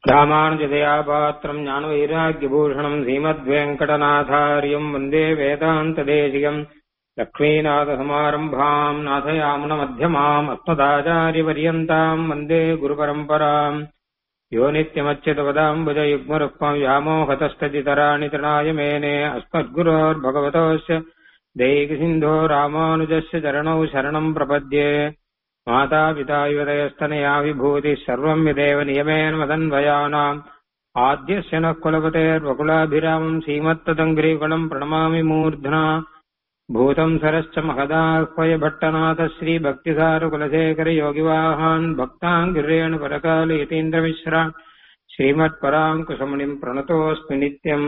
ராமானுஜதயா பாத்திரம் ஞானவைராக்கியபூஷணம் ஸ்ரீமத்வேங்கடநாதாரியம் வந்தே வேதாந்ததேசிகம் லக்ஷ்மீநாதசமாரம்பாம் நாதயாமுனமத்தியமாம் அஸ்மதாச்சாரியபரியந்தாம் வந்தே குருபரம்பராம் யோ நித்யமच्युतपदाम्बुजयुग्मरुक्मम् व्यामोहतस्तदितराणि तृणाय मेने अस्मद्गुरोर्भगवतोऽस्य दैकसिन्धो रामानुजस्य चरणौ शरणम् प्रपद्ये मातापिता युवतयस्तनया विभूतिः सर्वम् यदेव नियमेन मदन्वयानाम् आद्यस्य नः कुलपतेर्वकुलाभिरामम् श्रीमत्तदङ्घ्रीकुलम् प्रणमामि मूर्ध्ना भूतम् सरश्च महदाह्वय भट्टनाथ श्रीभक्तिसारकुलशेखरयोगिवाहान् भक्ताङ्गिरेण परकाल यतीन्द्रमिश्रा श्रीमत्पराङ्कुशमुनिम् प्रणतोऽस्मि नित्यम्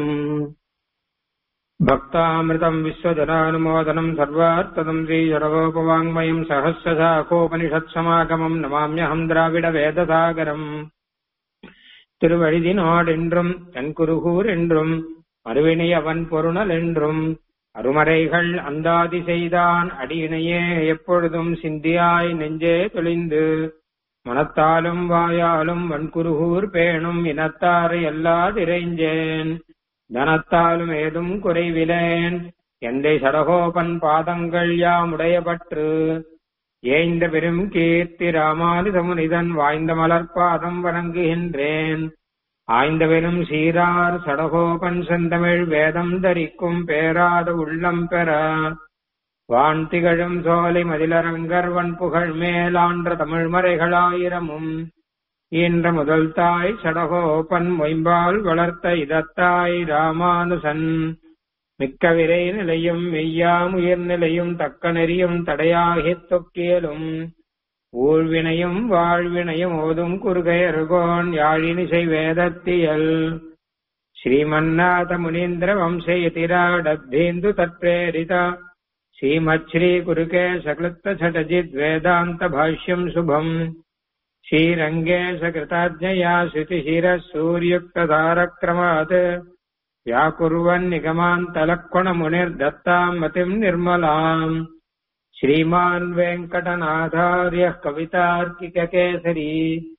भक्तामृतम् विश्वजनानुमोदनम् सर्वार्थदम् श्रीजडगोपवाङ्मयम् सहस्रशाखोपनिषत्समागमम् नमाम्यहम् द्राविडवेदसागरम् திருவழிதினாடென்றும் தன்குருகூர் என்றும் மறுவினை அவன் பொருணல் என்றும் அருமறைகள் அந்தாதி செய்தான் அடியினையே எப்பொழுதும் சிந்தியாய் நெஞ்சே தொழிந்து மனத்தாலும் வாயாலும் வன்குருகூர் பேணும் இனத்தாரை எல்லாதிரைஞ்சேன் தனத்தாலும் ஏதும் குறைவிலேன் எந்தை சடகோபன் பாதங்கள் யாமுடைய பற்று ஏய்ந்த பெரும் கீர்த்தி ராமானுஜமுனிதன் வாய்ந்த மலர்பாதம் வணங்குகின்றேன் ஆய்ந்த பெரும் சீரார் சடகோபன் செந்தமிழ் வேதம் தரிக்கும் பேராத உள்ளம் பெற வான் திகழும் சோலை மதிலரங்கர் வன் புகழ் மேலான்ற தமிழ் மறைகளாயிரமும் ஈன்ற முதல் தாய் சடகோபன் மொயம்பால் வளர்த்த இதத்தாய் ராமானுசன் மிக்க விரை நிலையும் மெய்யாமுயிர் நிலையும் தக்க நெறியும் தடையாகித் தொக்கியலும் ஊழ்வினையும் வாழ்வினையும் ஓதும் குறுகையர்கோன் யாழினிசை வேதத்தியல் ஸ்ரீமன்னாத முனீந்திர வம்சயதிராடத்தீந்து தத்பிரேரிதா ஸ்ரீமத் ஸ்ரீ குருகே சக்லுத்த சடஜித் வேதாந்த பாஷ்யம் சுபம் ஸ்ரீரங்கே சகிருதாஜ்ஞயா ஸ்ருதிशिरः सूर्युक्तधारक्रमात् व्याकुर्वन् निगमान्तलक्वणमुनिर्दत्ताम् मतिम् निर्मलाम् श्रीमान् वेङ्कटनाथार्यः कवितार्किककेसरी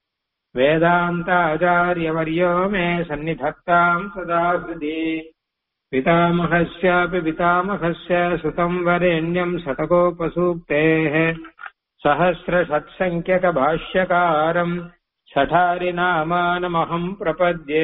वेदान्ताचार्यवर्यो मे सन्निधत्ताम् सदा हृदि पितामहस्यापि पितामहस्य सुतम् वरेण्यम् शतकोपसूक्तेः सहस्रषट्सङ्ख्यकभाष्यकारम् शठारिनामानमहम् प्रपद्ये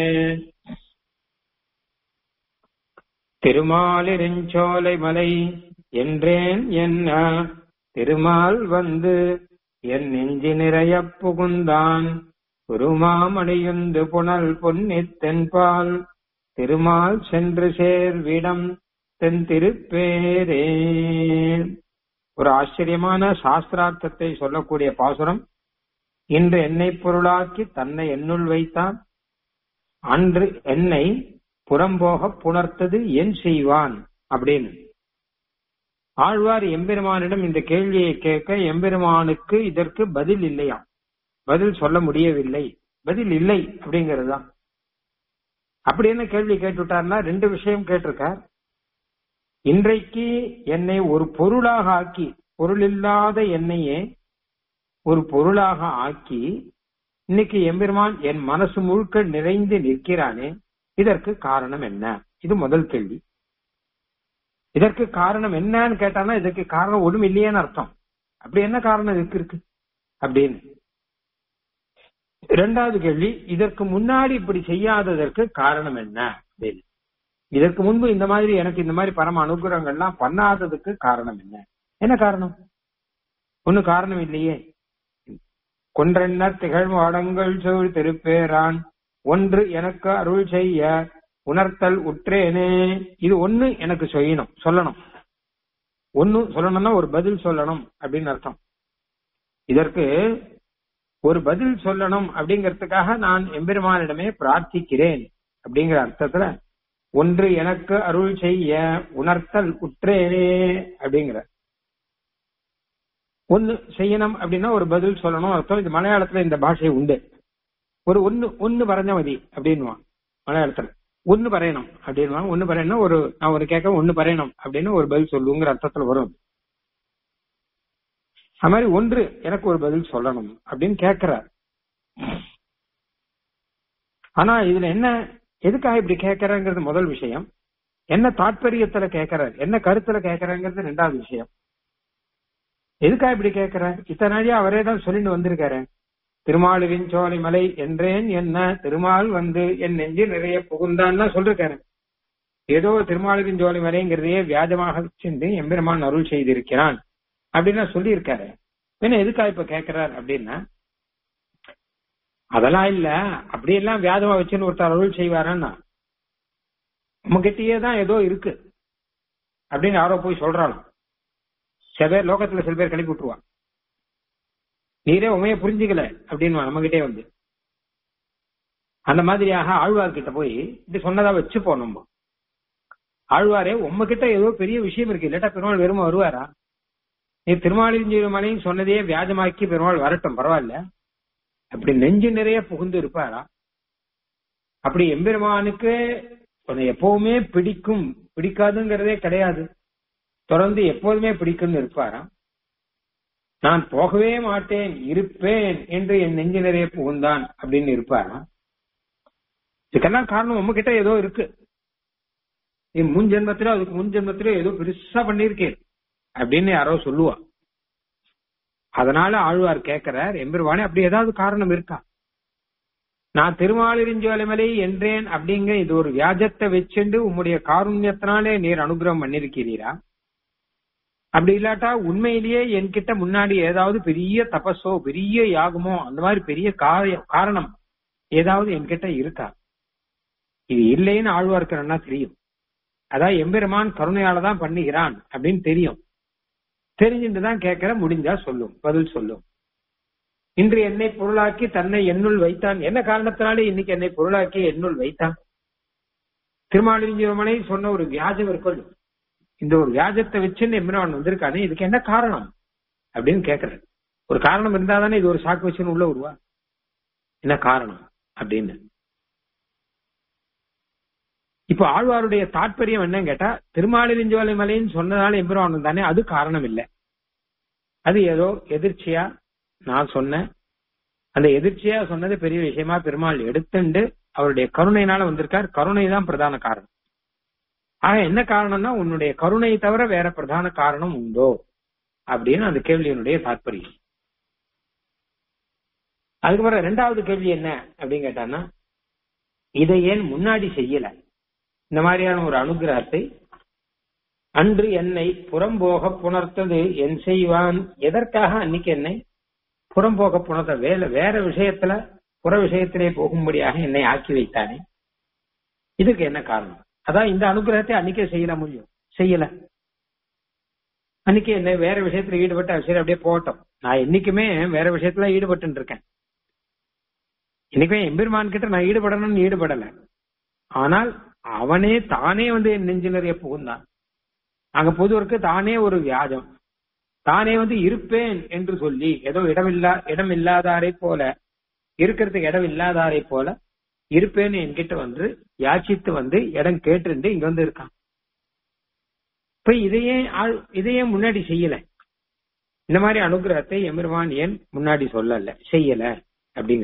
திருமாலிருஞ்சோலை மலை என்றேன் என்ன திருமால் வந்து என் நெஞ்சு நிறைய புகுந்தான் குருமாமணியுந்து புனல் பொன்னித் தென்பால் திருமால் சென்று சேர்விடம் தென் திருப்பேரே ஒரு ஆச்சரியமான சாஸ்திரார்த்தத்தை சொல்லக்கூடிய பாசுரம் இன்று என்னை பொருளாக்கி தன்னை என்னுள் வைத்தான் அன்று என்னை புறம்போக புணர்த்தது என் செய்வான் அப்படின்னு ஆழ்வார் எம்பெருமானிடம் இந்த கேள்வியை கேட்க எம்பெருமானுக்கு இதற்கு பதில் இல்லையாம் பதில் சொல்ல முடியவில்லை பதில் இல்லை அப்படிங்கிறது தான் அப்படி என்ன கேள்வி கேட்டுட்டார்னா ரெண்டு விஷயம் கேட்டிருக்கார் இன்றைக்கு என்னை ஒரு பொருளாக ஆக்கி பொருள் இல்லாத என்னையே ஒரு பொருளாக ஆக்கி இன்னைக்கு எம்பெருமான் என் மனசு முழுக்க நிறைந்து நிற்கிறானே இதற்கு காரணம் என்ன இது முதல் கேள்வி இதற்கு காரணம் என்னன்னு கேட்டானா இதற்கு காரணம் ஒண்ணும் இல்லையேன்னு அர்த்தம் அப்படி என்ன காரணம் இதுக்கு இருக்கு அப்படின்னு இரண்டாவது கேள்வி இதற்கு முன்னாடி இப்படி செய்யாததற்கு காரணம் என்ன அப்படின்னு இதற்கு முன்பு இந்த மாதிரி எனக்கு இந்த மாதிரி பரம அனுகிரகங்கள்லாம் பண்ணாததுக்கு காரணம் என்ன என்ன காரணம் ஒண்ணு காரணம் இல்லையே கொன்றென்னர் திகழ்வாடங்கள் சூழ் திருப்பேரான் ஒன்று எனக்கு அருள் செய்ய உணர்த்தல் உற்றேனே இது ஒண்ணு எனக்கு செய்யணும் சொல்லணும் ஒன்னு சொல்லணும்னா ஒரு பதில் சொல்லணும் அப்படின்னு அர்த்தம் இதற்கு ஒரு பதில் சொல்லணும் அப்படிங்கறதுக்காக நான் எம்பெருமானிடமே பிரார்த்திக்கிறேன் அப்படிங்கிற அர்த்தத்துல ஒன்று எனக்கு அருள் செய்ய உணர்த்தல் உற்றேனே அப்படிங்கிற ஒன்னு செய்யணும் அப்படின்னா ஒரு பதில் சொல்லணும் அர்த்தம் இது மலையாளத்துல இந்த பாஷை உண்டு ஒரு ஒன்னு ஒன்னு பறஞ்ச மதி அப்படின்வான் மலையாளத்துல ஒன்னு பறையணும் அப்படின்வாங்க ஒன்னு பறையணும் ஒரு நான் ஒரு கேட்க ஒன்னு பறையணும் அப்படின்னு ஒரு பதில் சொல்லுங்கிற அர்த்தத்துல வரும் அது மாதிரி ஒன்று எனக்கு ஒரு பதில் சொல்லணும் அப்படின்னு கேட்கிறார் ஆனா இதுல என்ன எதுக்காக இப்படி கேட்கறங்கிறது முதல் விஷயம் என்ன தாற்பயத்துல கேட்கறாரு என்ன கருத்துல கேட்கறாங்கிறது ரெண்டாவது விஷயம் எதுக்காக இப்படி கேட்கிறார் இத்தனை நாளியா அவரே தான் சொல்லிட்டு வந்திருக்காரு திருமாலின் சோலை மலை என்றேன் என்ன திருமால் வந்து என் நெஞ்சு நிறைய புகுந்தான்னு சொல்லிருக்காரு ஏதோ திருமாலின் சோலை மலைங்கிறதையே வியாஜமாக சென்று எம்பெருமான் அருள் செய்திருக்கிறான் அப்படின்னு சொல்லி இருக்காரு என்ன எதுக்காக இப்ப கேட்கிறார் அப்படின்னா அதெல்லாம் இல்ல அப்படியெல்லாம் வியாதமா வச்சுன்னு ஒருத்தர் அருள் செய்வாரான்னா உங்ககிட்டயே தான் ஏதோ இருக்கு அப்படின்னு யாரோ போய் சொல்றாலும் சில பேர் லோகத்துல சில பேர் கிளப்பி விட்டுருவான் நீரே உமைய புரிஞ்சுக்கல அப்படின்னு நம்ம கிட்டே வந்து அந்த மாதிரியாக ஆழ்வார் கிட்ட போய் இப்படி சொன்னதா வச்சு போனோம் ஆழ்வாரே உம்ம கிட்ட ஏதோ பெரிய விஷயம் இருக்கு இல்லாட்டா பெருமாள் வெறும வருவாரா நீ திருமாலிருஞ்சிமலையும் சொன்னதையே வியாஜமாக்கி பெருமாள் வரட்டும் பரவாயில்ல அப்படி நெஞ்சு நிறைய புகுந்து இருப்பாரா அப்படி எம்பெருமானுக்கு உன்னை எப்பவுமே பிடிக்கும் பிடிக்காதுங்கிறதே கிடையாது தொடர்ந்து எப்போதுமே பிடிக்கும்னு இருப்பாராம் நான் போகவே மாட்டேன் இருப்பேன் என்று என் நெஞ்சு நிறைய புகுந்தான் அப்படின்னு இருப்பாராம் இதுக்கெல்லாம் காரணம் உங்க கிட்ட ஏதோ இருக்கு நீ முன் ஜென்மத்தில அதுக்கு முன் ஜென்மத்தில ஏதோ பெருசா பண்ணிருக்கேன் அப்படின்னு யாரோ சொல்லுவா அதனால ஆழ்வார் கேட்கிறார் எம்பெருவானே அப்படி ஏதாவது காரணம் இருக்கா நான் திருமாலிருஞ்சோலைமலை என்றேன் அப்படிங்க இது ஒரு வியாஜத்தை வச்சுண்டு உம்முடைய காருண்யத்தினாலே நீர் அனுகிரகம் பண்ணிருக்கிறீரா அப்படி இல்லாட்டா உண்மையிலேயே என்கிட்ட முன்னாடி ஏதாவது பெரிய தபஸோ பெரிய யாகமோ அந்த மாதிரி பெரிய காரியம் காரணம் ஏதாவது என்கிட்ட இருக்கா இது இல்லைன்னு ஆழ்வார்க்கிறன்னா தெரியும் அதான் எம்பெருமான் கருணையால தான் பண்ணுகிறான் அப்படின்னு தெரியும் தெரிஞ்சுட்டு தான் கேட்கிற முடிஞ்சா சொல்லும் பதில் சொல்லும் இன்று என்னை பொருளாக்கி தன்னை என்னுள் வைத்தான் என்ன காரணத்தினாலே இன்னைக்கு என்னை பொருளாக்கி என்னுள் வைத்தான் திருமாலிருஞ்சிவமனை சொன்ன ஒரு வியாஜம் இருக்கும் இந்த ஒரு வியாஜத்தை வச்சுன்னு எம்பெருமான் வந்திருக்கானே இதுக்கு என்ன காரணம் அப்படின்னு கேக்குறேன் ஒரு காரணம் இருந்தா தானே இது ஒரு சாக்கு வச்சுன்னு உள்ள வருவா என்ன காரணம் அப்படின்னு இப்ப ஆழ்வாருடைய தாற்பயம் என்னன்னு கேட்டா திருமாலிருஞ்சோலை மலைன்னு சொன்னதால எம்பெருமான் தானே அது காரணம் இல்லை அது ஏதோ எதிர்ச்சியா நான் சொன்னேன் அந்த எதிர்ச்சியா சொன்னது பெரிய விஷயமா பெருமாள் எடுத்துண்டு அவருடைய கருணையினால வந்திருக்கார் கருணை தான் பிரதான காரணம் ஆக என்ன காரணம்னா உன்னுடைய கருணை தவிர வேற பிரதான காரணம் உண்டோ அப்படின்னு அந்த கேள்வியினுடைய தாற்பயம் அதுக்கப்புறம் ரெண்டாவது கேள்வி என்ன அப்படின்னு கேட்டான்னா இதை ஏன் முன்னாடி செய்யல இந்த மாதிரியான ஒரு அனுகிரகத்தை அன்று என்னை புறம்போக புணர்த்தது என் செய்வான் எதற்காக அன்னைக்கு என்னை புறம்போக புணர்த்த வேலை வேற விஷயத்துல புற விஷயத்திலே போகும்படியாக என்னை ஆக்கி வைத்தானே இதுக்கு என்ன காரணம் அதான் இந்த அனுகிரகத்தை அன்னைக்கே செய்யல முடியும் செய்யல அன்னைக்கு என்ன வேற விஷயத்துல ஈடுபட்ட சரி அப்படியே போகட்டும் நான் என்னைக்குமே வேற விஷயத்துல ஈடுபட்டு இருக்கேன் இன்னைக்குமே எம்பெருமான் கிட்ட நான் ஈடுபடணும்னு ஈடுபடல ஆனால் அவனே தானே வந்து என் நெஞ்சு நிறைய புகுந்தான் அங்க பொதுவருக்கு தானே ஒரு வியாஜம் தானே வந்து இருப்பேன் என்று சொல்லி ஏதோ இடமில்லா இடம் இல்லாதாரை போல இருக்கிறதுக்கு இடம் இல்லாதாரை போல இருப்பேன்னு என்கிட்ட வந்து யாச்சித்து வந்து இடம் கேட்டு இங்க வந்து இருக்கான் இப்ப இதையே ஆள்- இதையே முன்னாடி செய்யல இந்த மாதிரி அனுகிரகத்தை எம்பெருமான் ஏன் முன்னாடி சொல்லல செய்யல அப்படிங்க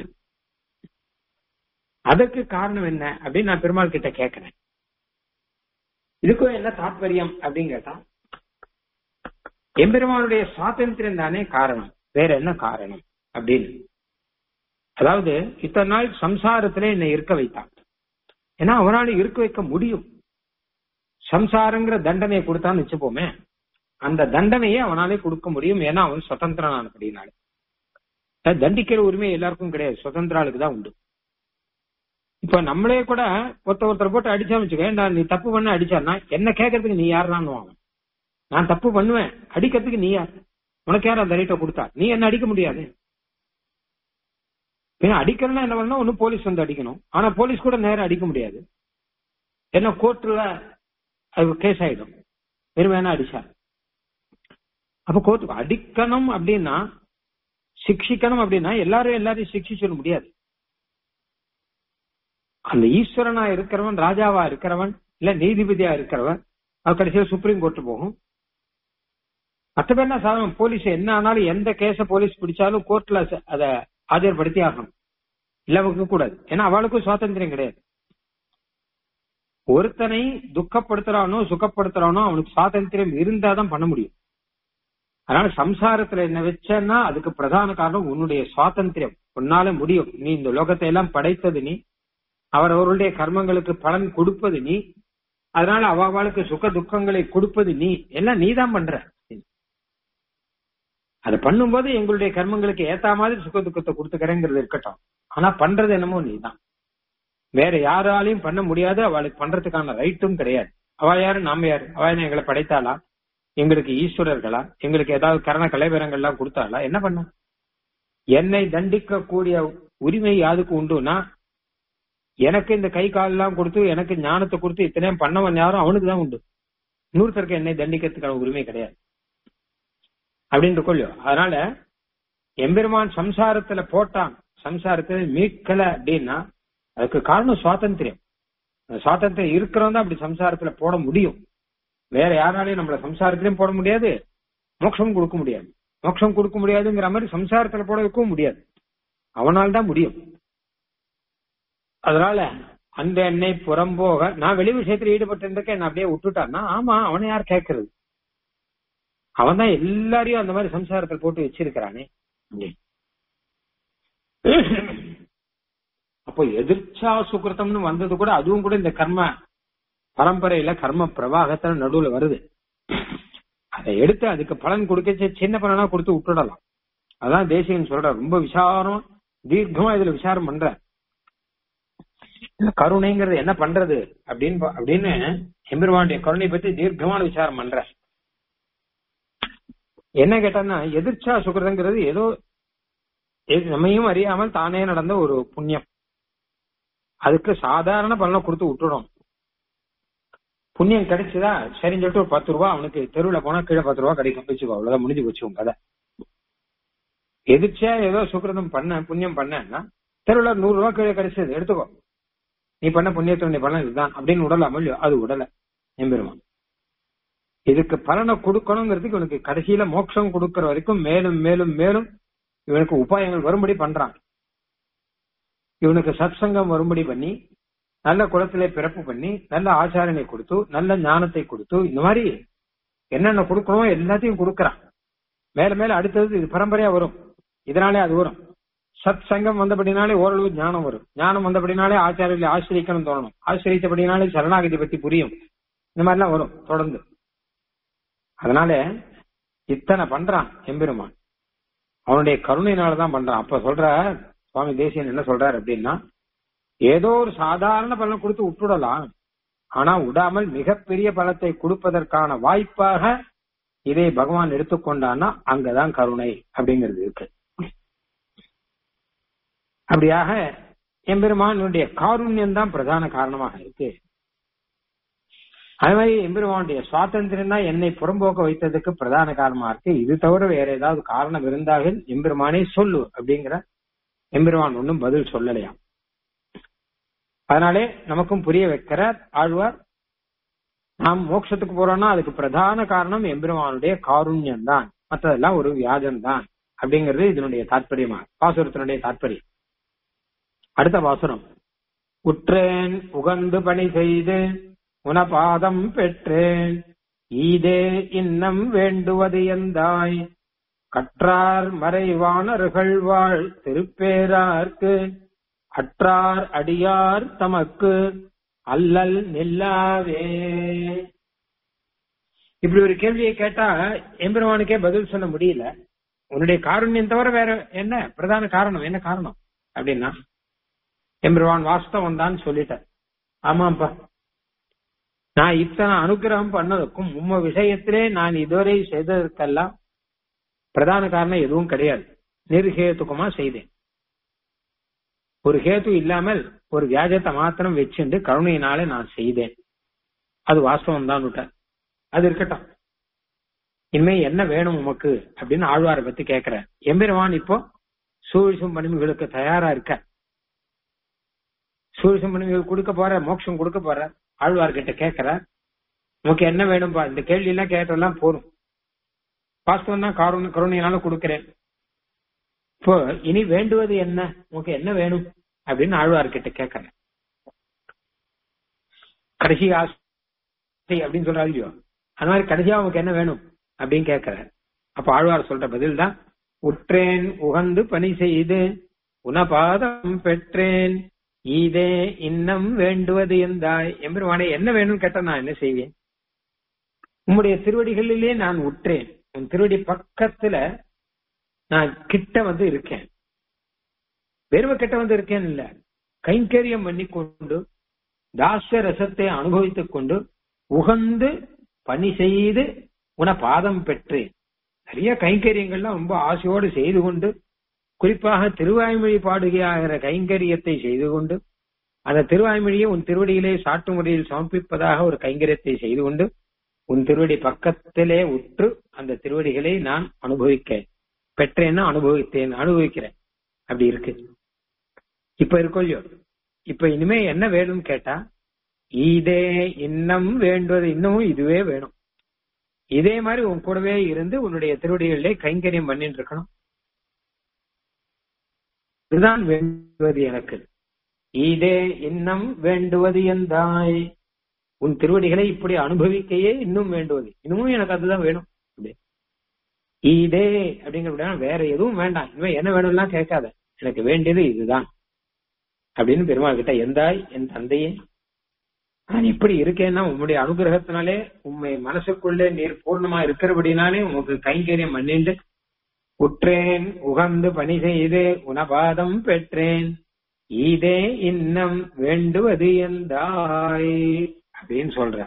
அதற்கு காரணம் என்ன அப்படின்னு நான் பெருமாள் கிட்ட கேட்கிறேன் இதுக்கும் என்ன தாற்பயம் அப்படின்னு கேட்டா எம்பெருமானுடைய சுவாதந்திரம் தானே காரணம் வேற என்ன காரணம் அப்படின்னு அதாவது இத்தனை நாள் சம்சாரத்திலே என்னை இருக்க வைத்தான் ஏன்னா அவனால இருக்க வைக்க முடியும் சம்சாரங்கிற தண்டனையை கொடுத்தான்னு வச்சுப்போமே அந்த தண்டனையை அவனாலே கொடுக்க முடியும் ஏன்னா அவன் சுதந்திரனானபடினால அஹ் தண்டிக்கிற உரிமை எல்லாருக்கும் கிடையாது சுதந்திர ஆளுக்கு தான் உண்டு இப்ப நம்மளே கூட ஒருத்தர் ஒருத்தர் போட்டு அடிச்சா வச்சுக்க நான் நீ தப்பு பண்ண அடிச்சான்னா என்ன கேட்கறதுக்கு நீ யாருன்னு அவன் நான் தப்பு பண்ணுவேன் அடிக்கிறதுக்கு நீ யார் உனக்கு யார் அந்த ரைட்டை கொடுத்தா நீ என்ன அடிக்க முடியாது ஏன்னா அடிக்கணும்னா என்ன பண்ணணும் ஒன்னும் போலீஸ் வந்து அடிக்கணும் ஆனா போலீஸ் கூட நேரம் அடிக்க முடியாது ஏன்னா கோர்ட்ல அது கேஸ் ஆயிடும் வெறும் வேணா அடிச்சா அப்ப கோர்ட்டு அடிக்கணும் அப்படின்னா சிக்ஷிக்கணும் அப்படின்னா எல்லாரும் எல்லாரையும் சிக்ஷிச்சிட முடியாது அந்த ஈஸ்வரனா இருக்கிறவன் ராஜாவா இருக்கிறவன் இல்ல நீதிபதியா இருக்கிறவன் அது கடைசியில் சுப்ரீம் கோர்ட் போகும் மற்ற பேர் என்ன சாதாரண போலீஸ் என்ன ஆனாலும் எந்த கேஸ போலீஸ் பிடிச்சாலும் கோர்ட்ல அத ஆஜர்படுத்தி ஆகணும் இல்ல வைக்க கூடாது ஏன்னா அவளுக்கும் சுவாதந்திரம் கிடையாது ஒருத்தனை துக்கப்படுத்துறானோ சுகப்படுத்துறானோ அவனுக்கு சுவாதந்திரம் இருந்தாதான் பண்ண முடியும் அதனால சம்சாரத்துல என்ன வச்சேன்னா அதுக்கு பிரதான காரணம் உன்னுடைய சுவாதந்திரம் உன்னால முடியும் நீ இந்த லோகத்தை எல்லாம் படைத்தது நீ அவர் அவருடைய கர்மங்களுக்கு பலன் கொடுப்பது நீ அதனால அவளுக்கு சுக துக்கங்களை கொடுப்பது நீ எல்லாம் நீ தான் பண்ற அதை பண்ணும்போது எங்களுடைய கர்மங்களுக்கு ஏத்த மாதிரி சுக துக்கத்தை கொடுத்துக்கிறேங்கிறது இருக்கட்டும் ஆனா பண்றது என்னமோ நீ தான் வேற யாராலையும் பண்ண முடியாது அவளுக்கு பண்றதுக்கான ரைட்டும் கிடையாது அவ யாரு நாம யாரு அவ என்ன எங்களை படைத்தாளா எங்களுக்கு ஈஸ்வரர்களா எங்களுக்கு ஏதாவது கரண கலைவரங்கள்லாம் கொடுத்தாளா என்ன பண்ண என்னை தண்டிக்க கூடிய உரிமை யாருக்கு உண்டுனா எனக்கு இந்த கை கால் எல்லாம் கொடுத்து எனக்கு ஞானத்தை கொடுத்து இத்தனையும் பண்ணவன் யாரும் அவனுக்கு தான் உண்டு இன்னொருத்தருக்கு என்னை தண்டிக்கிறதுக்கான உரிமை கிடையாது அப்படின்னு கொள்ளும் அதனால எம்பெருமான் சம்சாரத்துல போட்டான் சம்சாரத்துல மீட்கல அப்படின்னா அதுக்கு காரணம் சுவாதந்திரம் சுவாதந்திரம் இருக்கிறவன் தான் அப்படி சம்சாரத்துல போட முடியும் வேற யாராலையும் நம்மள சம்சாரத்திலையும் போட முடியாது மோட்சம் கொடுக்க முடியாது மோட்சம் கொடுக்க முடியாதுங்கிற மாதிரி சம்சாரத்துல போட வைக்கவும் முடியாது அவனால் தான் முடியும் அதனால அந்த என்னை புறம்போக நான் வெளி விஷயத்துல ஈடுபட்டு இருக்க என்ன அப்படியே விட்டுட்டான்னா ஆமா அவனை யார் கேட்கறது அவன் தான் எல்லாரையும் அந்த மாதிரி சம்சாரத்தில் போட்டு வச்சிருக்கிறானே அப்போ எதிர்ச்சா சுக்கிருத்தம்னு வந்தது கூட அதுவும் கூட இந்த கர்ம பரம்பரையில கர்ம பிரவாகத்துல நடுவுல வருது அதை எடுத்து அதுக்கு பலன் கொடுக்க சின்ன பலனா கொடுத்து விட்டுடலாம் அதான் தேசியன் சொல்ற ரொம்ப விசாரம் தீர்க்கமா இதுல விசாரம் பண்ற கருணைங்கிறது என்ன பண்றது அப்படின்னு அப்படின்னு எம்பெருமானுடைய கருணை பத்தி தீர்க்கமான விசாரம் பண்ற என்ன கேட்டான்னா எதிர்ச்சா சுகிருதங்கிறது ஏதோ நம்மையும் அறியாமல் தானே நடந்த ஒரு புண்ணியம் அதுக்கு சாதாரண பலனை கொடுத்து விட்டுடும் புண்ணியம் கிடைச்சுதா சரின்னு சொல்லிட்டு ஒரு பத்து ரூபா அவனுக்கு தெருவில் போனா கீழே பத்து ரூபா கிடைக்கும் வச்சுக்கோ அவ்வளவுதான் முடிஞ்சு போச்சு உன் கதை எதிர்ச்சியா ஏதோ சுக்கிரதம் பண்ண புண்ணியம் பண்ணா தெருவில் நூறு ரூபா கீழே கிடைச்சது எடுத்துக்கோ நீ பண்ண புண்ணியத்தினுடைய பலன் இதுதான் அப்படின்னு உடலாம இல்லையோ அது உடல எம்பெருமான் இதுக்கு பலனை கொடுக்கணுங்கிறதுக்கு இவனுக்கு கடைசியில மோட்சம் கொடுக்கற வரைக்கும் மேலும் மேலும் மேலும் இவனுக்கு உபாயங்கள் வரும்படி பண்றான் இவனுக்கு சத்சங்கம் வரும்படி பண்ணி நல்ல குளத்திலே பிறப்பு பண்ணி நல்ல ஆச்சாரனை கொடுத்து நல்ல ஞானத்தை கொடுத்து இந்த மாதிரி என்னென்ன கொடுக்கணுமோ எல்லாத்தையும் கொடுக்கறான் மேல மேல அடுத்தது இது பரம்பரையா வரும் இதனாலே அது வரும் சத் சங்கம் வந்தபடினாலே ஓரளவு ஞானம் வரும் ஞானம் வந்தபடினாலே ஆச்சாரியில ஆசிரியக்கணும் தோணணும் ஆசிரியத்தபடினாலே சரணாகதி பத்தி புரியும் இந்த மாதிரிலாம் வரும் தொடர்ந்து அதனால இத்தனை பண்றான் எம்பெருமான் அவனுடைய கருணையினாலதான் பண்றான் அப்ப சொல்ற சுவாமி தேசியன் என்ன சொல்றாரு அப்படின்னா ஏதோ ஒரு சாதாரண பலனை கொடுத்து விட்டுடலாம் ஆனா விடாமல் மிகப்பெரிய பலத்தை கொடுப்பதற்கான வாய்ப்பாக இதை பகவான் எடுத்துக்கொண்டான்னா அங்கதான் கருணை அப்படிங்கிறது இருக்கு அப்படியாக எம்பெருமானுடைய காருண்யம் தான் பிரதான காரணமாக இருக்கு அது மாதிரி எம்பெருமானுடைய சுவாதந்திரம் தான் என்னை புறம்போக்க வைத்ததுக்கு பிரதான காரணமா இருக்கு இது தவிர வேற ஏதாவது காரணம் இருந்தாக எம்பெருமானே சொல்லு அப்படிங்கிற எம்பெருமான் ஒன்றும் பதில் சொல்லலையாம் அதனாலே நமக்கும் புரிய வைக்கிறார் ஆழ்வார் நாம் மோட்சத்துக்கு போறோம்னா அதுக்கு பிரதான காரணம் எம்பெருமானுடைய காருண்யம் தான் மற்றதெல்லாம் ஒரு வியாஜம் தான் அப்படிங்கிறது இதனுடைய தாற்பயமா பாசுரத்தினுடைய தாற்பயம் அடுத்த பாசுரம் உற்றேன் உகந்து பணி செய்து உனபாதம் பெற்றேன் ஈதே இன்னம் வேண்டுவது எந்தாய் கற்றார் மறைவானர்கள் வாழ் திருப்பேரார்க்கு அற்றார் அடியார் தமக்கு அல்லல் நில்லாவே இப்படி ஒரு கேள்வியை கேட்டா எம்பெருமானுக்கே பதில் சொல்ல முடியல உன்னுடைய காருண்யம் தவிர வேற என்ன பிரதான காரணம் என்ன காரணம் அப்படின்னா எம்பெருமான் வாஸ்தவம் தான் சொல்லிட்டார் ஆமாப்பா நான் இத்தனை அனுகிரகம் பண்ணதுக்கும் உம்ம விஷயத்திலே நான் இதுவரை செய்ததற்கெல்லாம் பிரதான காரணம் எதுவும் கிடையாது நிர்ஹேத்துக்குமா செய்தேன் ஒரு ஹேத்து இல்லாமல் ஒரு வியாஜத்தை மாத்திரம் வச்சுட்டு கருணையினாலே நான் செய்தேன் அது வாஸ்தவம் தான் விட்டேன் அது இருக்கட்டும் இனிமே என்ன வேணும் உமக்கு அப்படின்னு ஆழ்வாரை பத்தி கேட்கிற எம்பெருமான் இப்போ சூழிசும் மணிமிகளுக்கு தயாரா இருக்க சூழிசும் மணிமிகள் கொடுக்க போற மோட்சம் கொடுக்க போற ஆழ்வார்கிட்ட கேட்கிற உனக்கு என்ன வேணும்பா இந்த கேள்வி எல்லாம் கேட்டெல்லாம் போதும் வாஸ்தவம் தான் கருணை கருணையினால கொடுக்கிறேன் இப்போ இனி வேண்டுவது என்ன உனக்கு என்ன வேணும் அப்படின்னு ஆழ்வார்கிட்ட கேட்கறேன் கடைசி ஆசை அப்படின்னு சொல்றாரு இல்லையோ அது மாதிரி கடைசியா உனக்கு என்ன வேணும் அப்படின்னு கேட்கிறார் அப்ப ஆழ்வார் சொல்ற பதில் தான் உற்றேன் உகந்து பணி செய்து உனபாதம் பெற்றேன் இதே இன்னம் வேண்டுவது எந்தாய் எம்பெருமானே என்ன வேணும்னு கேட்டா நான் என்ன செய்வேன் உம்முடைய திருவடிகளிலே நான் உற்றேன் உன் திருவடி பக்கத்துல நான் கிட்ட வந்து இருக்கேன் வெறும கிட்ட வந்து இருக்கேன் இல்ல கைங்கரியம் பண்ணி கொண்டு தாச ரசத்தை அனுபவித்துக் கொண்டு உகந்து பணி செய்து உன பாதம் பெற்றேன் நிறைய கைங்கரியங்கள்லாம் ரொம்ப ஆசையோடு செய்து கொண்டு குறிப்பாக திருவாய்மொழி பாடுகையாகிற கைங்கரியத்தை செய்து கொண்டு அந்த திருவாய்மொழியை உன் திருவடியிலே சாட்டு முறையில் சமர்ப்பிப்பதாக ஒரு கைங்கரியத்தை செய்து கொண்டு உன் திருவடி பக்கத்திலே உற்று அந்த திருவடிகளை நான் அனுபவிக்க பெற்றேன்னா அனுபவித்தேன் அனுபவிக்கிறேன் அப்படி இருக்கு இப்ப இருக்கோ இல்லையோ இப்ப இனிமே என்ன வேணும்னு கேட்டா இதே இன்னம் வேண்டுவது இன்னமும் இதுவே வேணும் இதே மாதிரி உன் கூடவே இருந்து உன்னுடைய திருவடிகளிலே கைங்கரியம் பண்ணிட்டு இருக்கணும் இதுதான் வேண்டுவது எனக்கு இதே இன்னம் வேண்டுவது எந்தாய் உன் திருவடிகளை இப்படி அனுபவிக்கையே இன்னும் வேண்டுவது இன்னமும் எனக்கு அதுதான் வேணும் அப்படி. இதே அப்படிங்கிற வேற எதுவும் வேண்டாம் இனிமே என்ன வேணும்லாம் கேட்காத எனக்கு வேண்டியது இதுதான் அப்படின்னு பெருமாள் கிட்ட எந்தாய் என் தந்தையே நான் இப்படி இருக்கேன்னா உம்முடைய அனுகிரகத்தினாலே உண்மை மனசுக்குள்ளே நீர் பூர்ணமா இருக்கிறபடினாலே உமக்கு கைங்கரியம் பண்ணிண்டு உற்றேன் உகந்து பணி செய்து உனபாதம் பெற்றேன் இதே இன்னம் வேண்டுவது எந்தாய் அப்படின்னு சொல்ற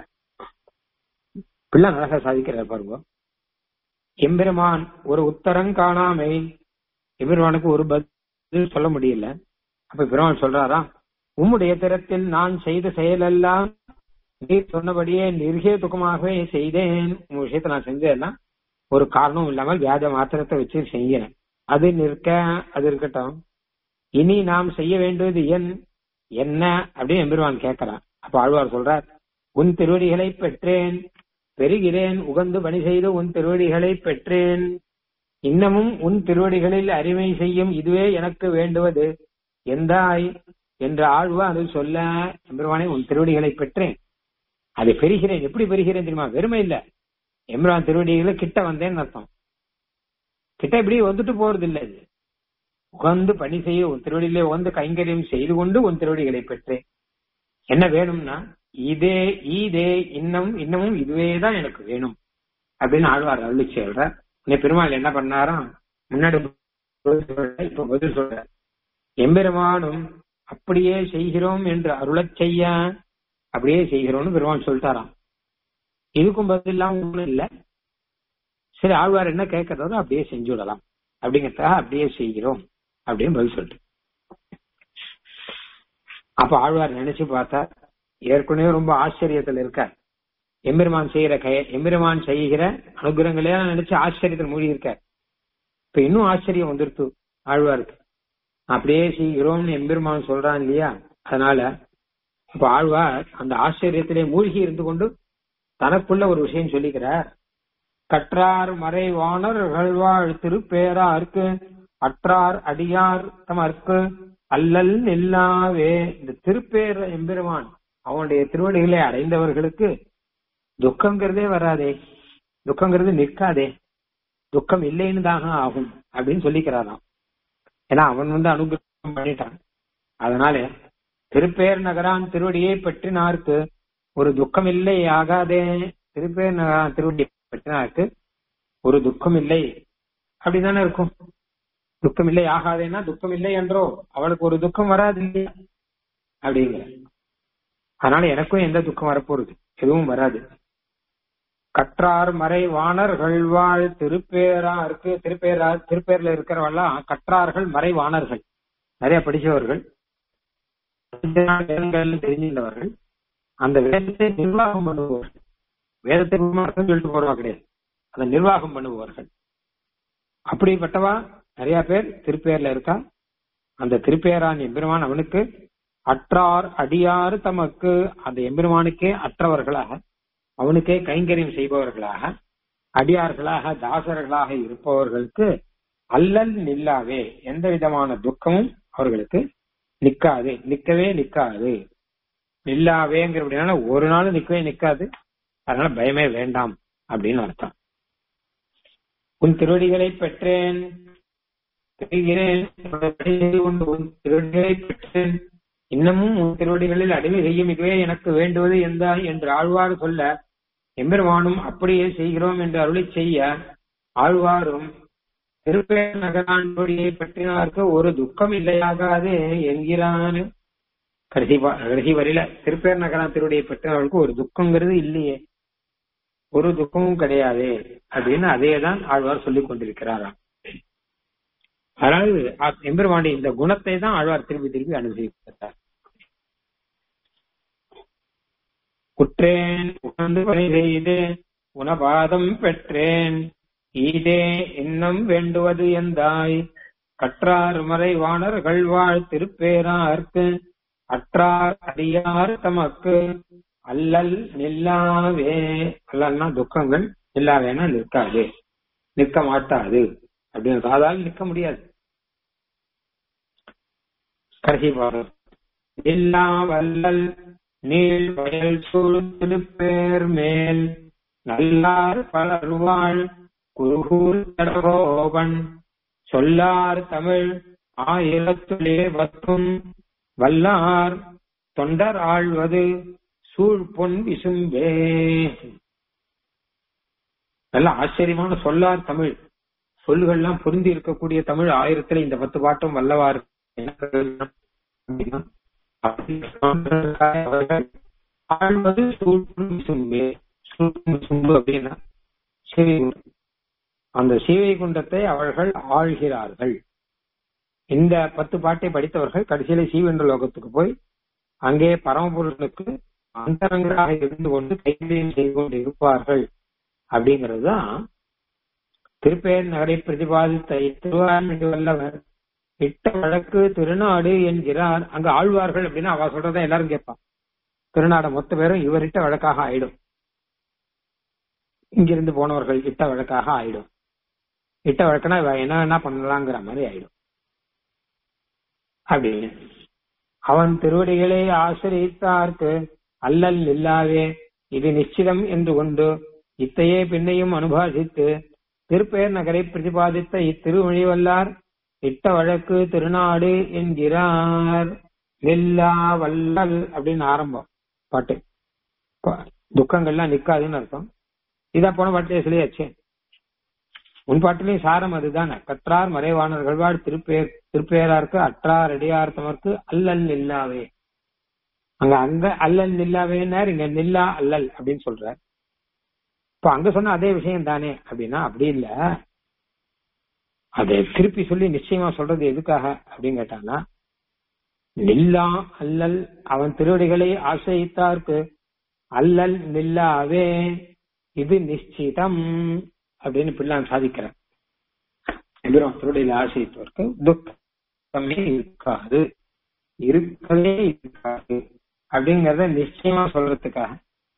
பிள்ளை நரக சாதிக்கிறார் பாருங்க எம்பெருமான் ஒரு உத்தரம் காணாமை எம்பெருமானுக்கு ஒரு பதில் சொல்ல முடியல அப்ப பெருமான் சொல்றாரா உம்முடைய திறத்தில் நான் செய்த செயலெல்லாம் நீர் சொன்னபடியே நிர்கேதுக்கமாகவே செய்தேன் உங்க விஷயத்த நான் செஞ்சதெல்லாம் ஒரு காரணம் இல்லாமல் வியாஜ மாத்திரத்தை வச்சு செய்கிறேன் அது நிற்க அது இருக்கட்டும் இனி நாம் செய்ய வேண்டியது என் என்ன அப்படின்னு எம்பெருமான் கேட்கிறான் அப்ப ஆழ்வார் சொல்றார் உன் திருவடிகளை பெற்றேன் பெறுகிறேன் உகந்து பணி செய்து உன் திருவடிகளை பெற்றேன் இன்னமும் உன் திருவடிகளில் அறிவை செய்யும் இதுவே எனக்கு வேண்டுவது எந்தாய் என்று ஆழ்வார் சொல்ல எம்பெருமானே உன் திருவடிகளை பெற்றேன் அதை பெறுகிறேன் எப்படி பெறுகிறேன் தெரியுமா வெறுமை இல்ல எம்பெருமான் திருவடிகளை கிட்ட வந்தேன்னு அர்த்தம் கிட்ட இப்படி வந்துட்டு போறது இல்ல இது உகந்து பணி செய்ய உன் திருவடியிலே உகந்து கைங்கரியம் செய்து கொண்டு உன் திருவடிகளை பெற்றேன் என்ன வேணும்னா இதே ஈதே இன்னும் இன்னமும் இதுவே தான் எனக்கு வேணும் அப்படின்னு ஆழ்வார் அருளி சொல்ற உன்னை பெருமாள் என்ன பண்ணாராம் முன்னாடி பதில் சொல்ற, இப்ப பதில் சொல்ற எம்பெருமானும் அப்படியே செய்கிறோம் என்று அருளச் செய்ய அப்படியே செய்கிறோம்னு பெருமாள் சொல்லிட்டாராம் இதுக்கும் பதிலாம் ஒண்ணும் இல்ல சரி ஆழ்வார் என்ன கேட்கறதோ அப்படியே செஞ்சு விடலாம் அப்படிங்கறதுக்காக அப்படியே செய்கிறோம் அப்படின்னு பதில் சொல்லிட்டு அப்ப ஆழ்வார் நினைச்சு பார்த்தா ஏற்கனவே ரொம்ப ஆச்சரியத்துல இருக்கார் எம்பெருமான் செய்யற கை எம்பெருமான் செய்கிற அனுகிரகங்களே நினைச்சு ஆச்சரியத்தில் மூழ்கி இருக்கார் இப்ப இன்னும் ஆச்சரியம் வந்துருத்து ஆழ்வாருக்கு அப்படியே செய்கிறோம்னு எம்பெருமான் சொல்றான் இல்லையா அதனால இப்ப ஆழ்வார் அந்த ஆச்சரியத்திலே மூழ்கி இருந்து கொண்டு தனக்குள்ள ஒரு விஷயம் சொல்லிக்கிறார் கற்றார் மறைவாணர் வாழ் திருப்பேரார்க்கு அற்றார் அடியார் தமர்க்கு அல்லல் நில்லாவே இந்த திருப்பேர் எம்பெருமான் அவனுடைய திருவடிகளை அடைந்தவர்களுக்கு துக்கங்கிறதே வராதே துக்கங்கிறது நிற்காதே துக்கம் இல்லைன்னு தாங்க ஆகும் அப்படின்னு சொல்லிக்கிறாராம் ஏன்னா அவன் வந்து அனுகிரகம் பண்ணிட்டான் அதனால திருப்பேர் நகரான் திருவடியை பற்றினார்க்கு ஒரு துக்கம் இல்லை ஆகாதே திருப்பேர் நகரான் திருவடியை பற்றினார்க்கு ஒரு துக்கம் இல்லை அப்படிதானே இருக்கும் துக்கம் இல்லை ஆகாதேன்னா துக்கம் இல்லை என்றோ அவளுக்கு ஒரு துக்கம் வராது இல்லையா அப்படிங்கிற அதனால எனக்கும் எந்த துக்கம் வரப்போறது எதுவும் வராது கற்றார் மறை வாணர்கள் வாழ் திருப்பேரா இருக்கு திருப்பேரா திருப்பேர்ல இருக்கிறவெல்லாம் கற்றார்கள் மறை வாணர்கள் நிறைய படிச்சவர்கள் வேதங்கள் தெரிஞ்சிருந்தவர்கள் அந்த வேதத்தை நிர்வாகம் பண்ணுபவர்கள் வேதத்தை அர்த்தம் சொல்லிட்டு போறவா கிடையாது அதை நிர்வாகம் பண்ணுபவர்கள் அப்படிப்பட்டவா நிறைய பேர் திருப்பேர்ல இருக்கா அந்த திருப்பேரான் எம்பெருமான் அவனுக்கு அற்றார் அடியாறு தமக்கு அந்த எம்பெருமானுக்கே அற்றவர்களாக அவனுக்கே கைங்கரியம் செய்பவர்களாக அடியார்களாக தாசர்களாக இருப்பவர்களுக்கு அல்லல் நில்லாவே எந்த விதமான துக்கமும் அவர்களுக்கு நிக்காது நிக்கவே நிக்காது நில்லாவேங்கிறபடினால ஒரு நாள் நிக்கவே நிக்காது அதனால பயமே வேண்டாம் அப்படின்னு அர்த்தம் உன் திருவடிகளை பெற்றேன் பெறுகிறேன் உன் திருவடிகளை பெற்றேன் இன்னமும் உன் திருவடிகளில் அடிமை செய்ய மிகவே எனக்கு வேண்டுவது எந்த என்று ஆழ்வார் சொல்ல எம்பெருமானும் அப்படியே செய்கிறோம் என்று அருளி செய்ய ஆழ்வாரும் திருப்பேர் நகரான்படியை பற்றினார்க்கு ஒரு துக்கம் இல்லையாகாது என்கிறான் கடைசி கடைசி வரையில திருப்பேர் நகரான் திருவடியை பற்றினவர்களுக்கு ஒரு துக்கங்கிறது இல்லையே ஒரு துக்கமும் கிடையாது அப்படின்னு அதே தான் ஆழ்வார் சொல்லிக் கொண்டிருக்கிறாராம் அதாவது எம்பெருமாண்டி இந்த குணத்தை தான் ஆழ்வார் திருப்பி திருப்பி அனுபவிக்கிறார் குற்றேன் உணர்ந்து பணி செய்து உணபாதம் பெற்றேன் ஈதே இன்னம் வேண்டுவது எந்தாய் கற்றார் மறைவாணர்கள் வாழ் திருப்பேரார்க்கு அற்றார் அடியார் தமக்கு அல்லல் நில்லாவே அல்லல்னா துக்கங்கள் நில்லாவேனா நிற்காது நிற்க மாட்டாது அப்படின்னு சாதாரண நிற்க முடியாது கடைசி பாடல் இல்லா வல்லல் நீள் வயல் சூழ் திருப்பேர் மேல் நல்லார் பலருவாள் குருகூர் தடகோபன் சொல்லார் தமிழ் ஆயிரத்துலே பத்தும் வல்லார் தொண்டர் ஆழ்வது சூழ் பொன் விசும்பே நல்ல ஆச்சரியமான சொல்லார் தமிழ் சொல்லுகள்லாம் பொருந்தி இருக்கக்கூடிய தமிழ் ஆயிரத்துல இந்த பத்து பாட்டும் வல்லவார் ஆழ்வது சூழ் பொன் விசும்பே சூழ் பொன் விசும்பு அப்படின்னா சிவை அந்த சீவை குண்டத்தை அவர்கள் ஆழ்கிறார்கள் இந்த பத்து பாட்டை படித்தவர்கள் கடைசியில சீவென்ற லோகத்துக்கு போய் அங்கே பரமபுருஷனுக்கு அந்தரங்கராக இருந்து கொண்டு கைவியம் செய்து கொண்டு இருப்பார்கள் அப்படிங்கிறது தான் திருப்பேர் நகரை பிரதிபாதித்த திருவாரூர் வல்லவர் இட்ட வழக்கு திருநாடு என்கிறார் அங்க ஆழ்வார்கள் அப்படின்னா அவ சொல்றதை எல்லாரும் கேட்பான் திருநாட மொத்த பேரும் இவரிட்ட வழக்காக ஆயிடும் இங்கிருந்து போனவர்கள் இட்ட வழக்காக ஆயிடும் இட்ட வழக்குனா இவ என்ன வேணா பண்ணலாங்கிற மாதிரி ஆயிடும் அப்படின்னு அவன் திருவடிகளை ஆசிரித்தார்க்கு அல்லல் இல்லாவே இது நிச்சிதம் என்று கொண்டு இத்தையே பின்னையும் அனுபாசித்து திருப்பேர் நகரை பிரதிபாதித்த இத்திருமொழிவல்லார் இட்ட வழக்கு திருநாடு என்கிறார் நில்லா வல்லல் அப்படின்னு ஆரம்பம் பாட்டு துக்கங்கள்லாம் நிக்காதுன்னு அர்த்தம் இதா போன பாட்டிலே சொல்லியாச்சு உன் பாட்டிலையும் சாரம் அதுதானே கற்றார் மறைவாணர்கள் வாழ் திருப்பேர் திருப்பேராருக்கு அற்றார் அடியார் தமர்க்கு அல்லல் நில்லாவே அங்க அங்க அல்லல் நில்லாவேன்னார் இங்க நில்லா அல்லல் அப்படின்னு சொல்றார் இப்ப அங்க சொன்ன அதே விஷயம் தானே அப்படின்னா அப்படி இல்ல அதை திருப்பி சொல்லி நிச்சயமா சொல்றது எதுக்காக அப்படின்னு கேட்டானா நில்லா அல்லல் அவன் திருவடிகளை ஆசிரித்தார்க்கு அல்லல் நில்லாவே இது நிச்சிதம் அப்படின்னு பிள்ளான் சாதிக்கிறார் எதிரும் திருவடியில் ஆசிரித்தவர்க்கு துக்கமே இருக்காது இருக்கவே இருக்காது அப்படிங்கறத நிச்சயமா சொல்றதுக்காக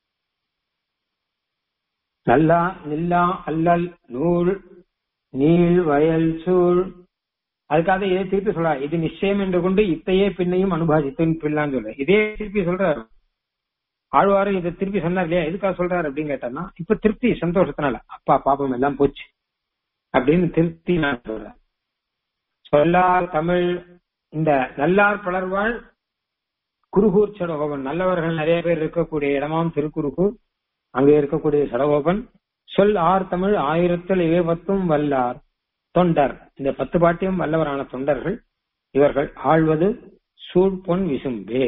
நல்லா நில்லா அல்லல் நூல் நீள் வயல் சூழ் அதுக்காக இதை திருப்பி சொல்ற இது நிச்சயம் என்று கொண்டு இத்தையே பின்னையும் அனுபாதித்தேன் பிள்ளான்னு சொல்ற இதே திருப்பி சொல்றாரு ஆழ்வாரு இதை திருப்பி சொன்னார் இல்லையா எதுக்காக சொல்றாரு அப்படின்னு கேட்டான்னா இப்ப திருப்தி சந்தோஷத்தினால அப்பா பாப்பம் எல்லாம் போச்சு அப்படின்னு திருப்தி நான் சொல்றேன் சொல்லார் தமிழ் இந்த நல்லார் பலர்வாள் குருகூர் சடகோபன் நல்லவர்கள் நிறைய பேர் இருக்கக்கூடிய இடமாம் திருக்குறுகூர் அங்கே இருக்கக்கூடிய சடகோபன் சொல் ஆர் தமிழ் ஆயிரத்தில் இவைபத்தும் வல்லார் தொண்டர் இந்த பத்து பாட்டியும் வல்லவரான தொண்டர்கள் இவர்கள் ஆழ்வது சூழ் பொன் விசும்பே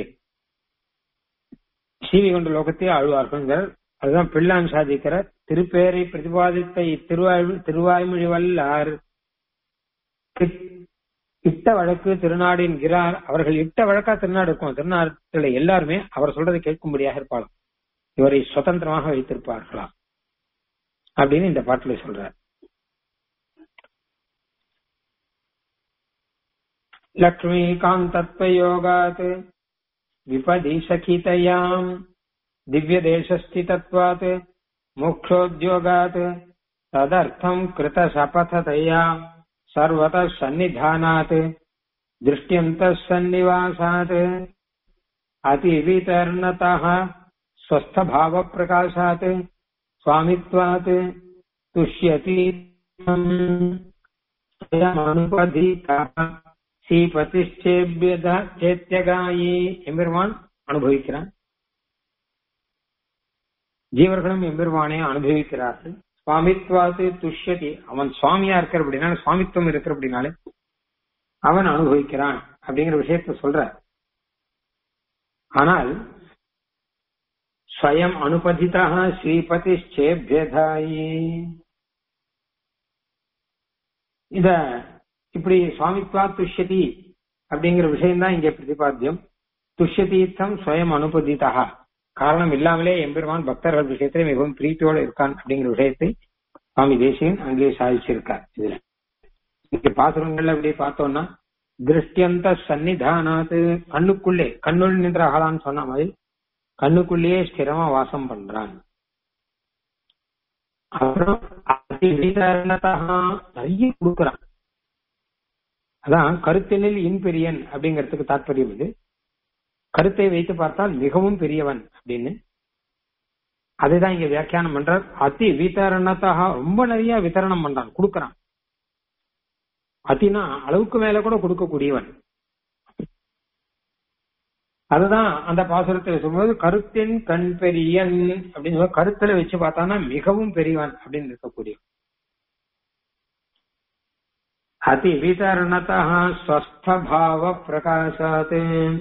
சீவி கொண்ட லோகத்தை ஆழ்வார்கள் அதுதான் பிள்ளான் சாதிக்கிற திருப்பேரை பிரதிபாதித்த இத்திருவாய் திருவாய்மொழி வல்லார் இட்ட வழக்கு திருநாடு என்கிறார் அவர்கள் இட்ட வழக்கா திருநாடு இருக்கும் திருநாட்டுல எல்லாருமே அவர் சொல்றதை கேட்கும்படியாக இருப்பாளாம் இவரை சுதந்திரமாக வைத்திருப்பார்களா அப்படின்னு இந்த பாட்டுல சொல்றார் लक्ष्मीकान्तत्वयोगात् विपदि सखितयाम् दिव्यदेशस्थितत्वात् मोक्षोद्योगात् तदर्थम् कृतशपथतया सर्वतः सन्निधानात् दृष्ट्यन्तः सन्निवासात् अतिवितर्णतः स्वस्थभावप्रकाशात् स्वामित्वात् तुष्यति ஸ்ரீபதிச்சேபியத சேத்தியகாயி எம்பெருமான் அனுபவிக்கிறான் ஜீவர்களும் எம்பெருமானே அனுபவிக்கிறார்கள் சுவாமித்வாது துஷ்யதி அவன் சுவாமியா இருக்கிற அப்படின்னா சுவாமித்துவம் இருக்கிற அப்படின்னாலே அவன் அனுபவிக்கிறான் அப்படிங்கிற விஷயத்த சொல்ற ஆனால் ஸ்வயம் அனுபதிதா ஸ்ரீபதிச்சேபியதாயி இத இப்படி சுவாமித்வா துஷ்யதி அப்படிங்கிற விஷயம் தான் இங்க பிரதிபாத்தியம் துஷ்யதீர்த்தம் ஸ்வயம் அனுபதிதா காரணம் இல்லாமலே எம்பெருமான் பக்தர்கள் விஷயத்திலே மிகவும் பிரீத்தியோடு இருக்கான் அப்படிங்கிற விஷயத்தை சுவாமி தேசியன் அங்கே சாதிச்சிருக்கார் இதுல இங்க பாசுரங்கள்ல அப்படி பார்த்தோம்னா திருஷ்டியந்த சன்னிதானாத்து கண்ணுக்குள்ளே கண்ணுள் நின்ற அகலான்னு சொன்ன மாதிரி கண்ணுக்குள்ளேயே ஸ்திரமா வாசம் பண்றான் அப்புறம் நிறைய கொடுக்கறான் அதான் கருத்தினில் இன்பெரியன் அப்படிங்கிறதுக்கு தாற்பயம் இது கருத்தை வைத்து பார்த்தால் மிகவும் பெரியவன் அப்படின்னு அதுதான் இங்க வியாக்கியானம் பண்றார் அதி விதரணத்தாக ரொம்ப நிறைய விதரணம் பண்றான் கொடுக்கறான் அதினா அளவுக்கு மேல கூட கொடுக்கக்கூடியவன் அதுதான் அந்த பாசுரத்தில் சொல்லும்போது கருத்தின் கண் பெரியன் அப்படின்னு சொல்ல கருத்துல வச்சு பார்த்தானா மிகவும் பெரியவன் அப்படின்னு இருக்கக்கூடியவன் அதி விதரணத்தா ஸ்வஸ்தபாவ பிரகாசாத்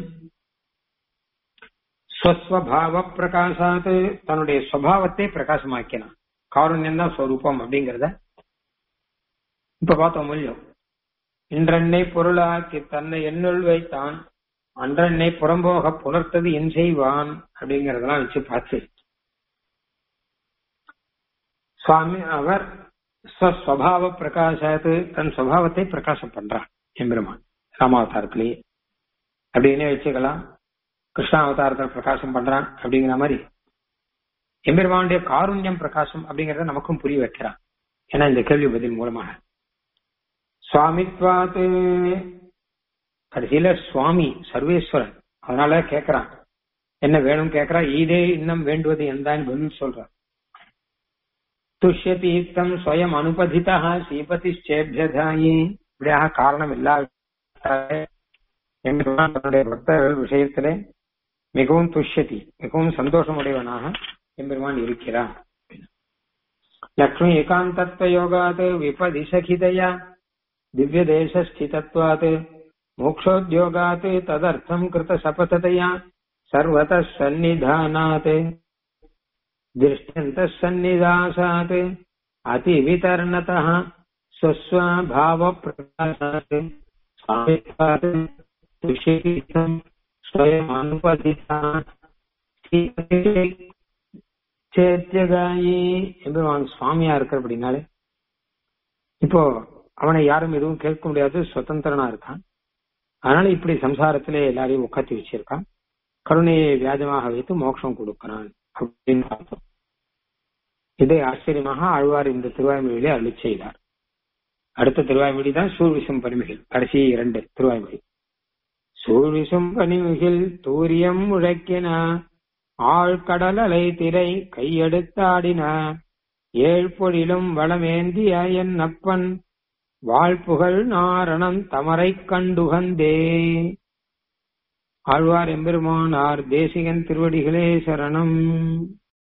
ஸ்வஸ்வபாவ பிரகாசாத் தன்னுடைய சுவாவத்தை பிரகாசமாக்கினான் காருண்யம் தான் ஸ்வரூபம் அப்படிங்கறத இப்ப பார்த்தோம் மூலியம் இன்றென்னை பொருளாக்கி தன்னை என்னுள் வைத்தான் அன்றென்னை புறம்போக புணர்த்தது என் செய்வான் அப்படிங்கறதெல்லாம் வச்சு பார்த்து சுவாமி அவர் ஸ்வஸ்வபாவ பிரகாசாத்து தன் சுவாவத்தை பிரகாசம் பண்றான் எம்பெருமான் ராமாவதாரத்திலேயே அப்படின்னே வச்சுக்கலாம் கிருஷ்ணாவதாரத்தில் பிரகாசம் பண்றான் அப்படிங்கிற மாதிரி எம்பெருமானுடைய காருண்யம் பிரகாசம் அப்படிங்கறத நமக்கும் புரிய வைக்கிறான் ஏன்னா இந்த கேள்வி பதில் மூலமாக சுவாமித்வாத்து கடைசியில சுவாமி சர்வேஸ்வரன் அதனால கேக்குறான் என்ன வேணும் கேக்குறா இதே இன்னும் வேண்டுவது எந்தான்னு பதில் சொல்றான் துஷ்யதீர்த்தம் ஸ்வயம் அனுபதிதா ஸ்ரீபதிச்சேபியதாயி இப்படியாக காரணம் இல்லாத தன்னுடைய பக்தர்கள் விஷயத்திலே மிகவும் துஷ்யதி மிகவும் சந்தோஷமுடையவனாக எம்பெருமான் இருக்கிறான் லக்ஷ்மி ஏகாந்தத்வ யோகாத் விபதிசகிதயா திவ்ய தேச ஸ்திதத்வாத் மோக்ஷோத்யோகாத் ததர்த்தம் கிருத சபததையா சர்வத சந்நிதானாத் திருஷ்டந்த சந்நிதாசாத் அதிவிதர்ணதः स्वस्वभाव प्रकाशात् स्वामित्वात् तुष्यतीर्थम् स्वयमानुपदिता சேத்தியகாயி எம்பெருமான் சுவாமியா இருக்கிற அப்படின்னாலே இப்போ அவனை யாரும் எதுவும் கேட்க முடியாது சுதந்திரனா இருக்கான் அதனால இப்படி சம்சாரத்திலே எல்லாரையும் உட்காத்தி வச்சிருக்கான் கருணையை வியாஜமாக வைத்து மோட்சம் கொடுக்கிறான் அப்படின்னு பார்த்தோம் இதை ஆச்சரியமாக ஆழ்வார் இந்த திருவாய்மொழியிலே அருளி செய்தார் அடுத்த திருவாய்மொழி தான் சூழ்விசும் பனிமிகள் கடைசி இரண்டு திருவாய்மொழி சூழ்விசும் பனிமிகில் தூரியம் முழக்கின ஆழ்கடல் அலை திரை கையெடுத்தாடின ஏழ்பொழிலும் வளமேந்திய என் அப்பன் வாழ்புகழ் நாரணம் தமரை கண்டுகந்தே ஆழ்வார் எம்பெருமானார் தேசிகன் திருவடிகளே சரணம்